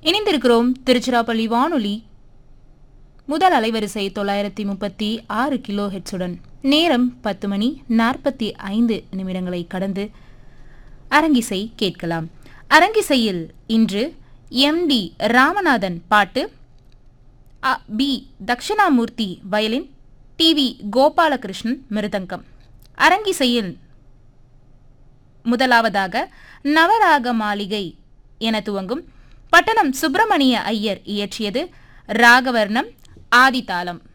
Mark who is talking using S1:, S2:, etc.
S1: இணைந்திருக்கிறோம் திருச்சிராப்பள்ளி வானொலி முதல் அலைவரிசை தொள்ளாயிரத்தி முப்பத்தி ஆறு கிலோ ஹெட்ஸுடன் நேரம் பத்து மணி நாற்பத்தி ஐந்து நிமிடங்களை கடந்து அரங்கிசை கேட்கலாம் அரங்கிசையில் இன்று எம் டி ராமநாதன் பாட்டு அ. P Dakshinamurthy violin T V Gopalakrishnan mridangam அரங்கிசையில் முதலாவதாக நவராக மாளிகை என துவங்கும் பட்டணம் சுப்பிரமணிய ஐயர் இயற்றியது ராகவர்ணம் ஆதிதாளம்